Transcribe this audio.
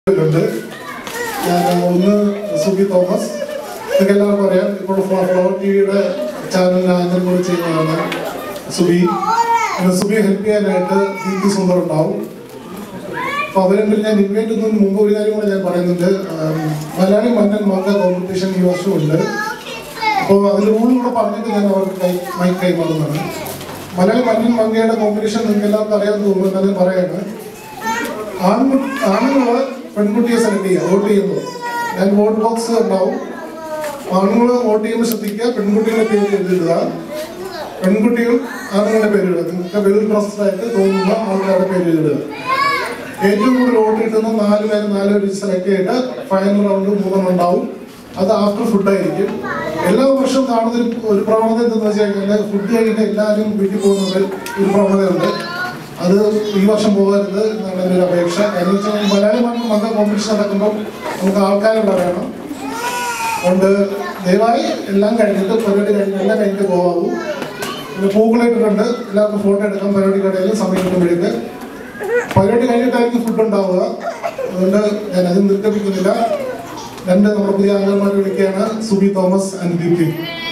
ഉണ്ട് ഞാൻ ഒന്ന് സുബി തോമസ് നിങ്ങൾക്ക് എല്ലാവർക്കും അറിയാം ഇപ്പോൾ ഫ്ലവർ ടി വിയുടെ ചാനലിന് ആങ്കർ കൂടി ചെയ്യുന്നതാണ് സുബി പിന്നെ സുബിയെ ഹെൽപ്പ് ചെയ്യാനായിട്ട് ദീപ്തി സുന്ദർ ഉണ്ടാവും അപ്പോൾ അവർ രണ്ടിൽ ഞാൻ ഇൻവൈറ്റ് ഒന്നും മുമ്പ് ഒരു കാര്യം കൂടെ ഞാൻ പറയുന്നുണ്ട് ആം, മലയാളി മന്നൻ മംഗ കോമ്പറ്റീഷൻ ഈ വർഷമുണ്ട് അപ്പോൾ അതിൽ റൂളും കൂടെ പറഞ്ഞിട്ട് ഞാൻ അവർക്ക് കൈ മൈക്ക് കൈമാറുന്നതാണ് മലയാളി മന്നൻ മങ്കയുടെ കോമ്പറ്റീഷൻ നിങ്ങൾക്ക് എല്ലാവർക്കും അറിയാമെന്ന് തോന്നുന്നു എന്നാലും പറയാണ് ആൺകു- ആണുങ്ങള് പെൺകുട്ടിയെ സെലക്ട് ചെയ്യുക വോട്ട് ചെയ്യുമ്പോൾ ഞാൻ വോട്ട് ബോക്സ് ഉണ്ടാവും ആണുങ്ങൾ വോട്ട് ചെയ്യുമ്പോൾ ശ്രദ്ധിക്കുക പെൺകുട്ടികളുടെ പേര് എഴുതിയിടുക പെൺകുട്ടികൾ ആണുങ്ങളുടെ പേര് എഴുതുക നിങ്ങൾക്ക് വെൽ ട്രസ്റ്റഡ് ആയിട്ട് തോന്നുന്ന ആളുകളുടെ പേര് എഴുതുക ഏറ്റവും കൂടുതൽ വോട്ട് കിട്ടുന്ന നാല് പേര് നാല് പേര് സെലക്ട് ചെയ്തിട്ട് ഫൈനൽ റൗണ്ട് മൂന്നെണ്ണം ഉണ്ടാവും അത് ആഫ്റ്റർ ഫുഡ് ആയിരിക്കും എല്ലാ വർഷവും കാണുന്ന ഒരു ഒരു പ്രവണത എന്തെന്ന് വെച്ച് കഴിഞ്ഞാൽ ഫുഡ് കഴിഞ്ഞിട്ട് എല്ലാവരും വീട്ടിൽ പോകുന്നത് ഒരു പ്രവണതയുണ്ട് അത് ഈ വർഷം പോകരുത് എന്നാണ് എൻ്റെ ഒരു അപേക്ഷ കാരണം വെച്ചാൽ മലയാളി മണ്ണ് മണ്ണ് കോമ്പറ്റീഷൻ നടക്കുമ്പോൾ നമുക്ക് ആൾക്കാരുള്ള വേണം അതുകൊണ്ട് ദയവായി എല്ലാം കഴിഞ്ഞിട്ട് പരിപാടി കഴിഞ്ഞ് എല്ലാം കഴിഞ്ഞിട്ട് പോകാവൂ പിന്നെ പൂക്കളിട്ടിട്ടുണ്ട് എല്ലാവർക്കും ഫോട്ടോ എടുക്കാം പരിപാടി കടയിൽ സമയം കിട്ടുമ്പോഴേക്ക് പരിപാടി കഴിഞ്ഞിട്ടായിരിക്കും ഫുഡ് ഉണ്ടാവുക അതുകൊണ്ട് ഞാൻ അത് നിർത്തപ്പിക്കുന്നില്ല രണ്ട് നമ്മുടെ പുതിയ അംഗന്മാരെ വിളിക്കുകയാണ് സുബി തോമസ് ആൻഡ് ദീപ്തി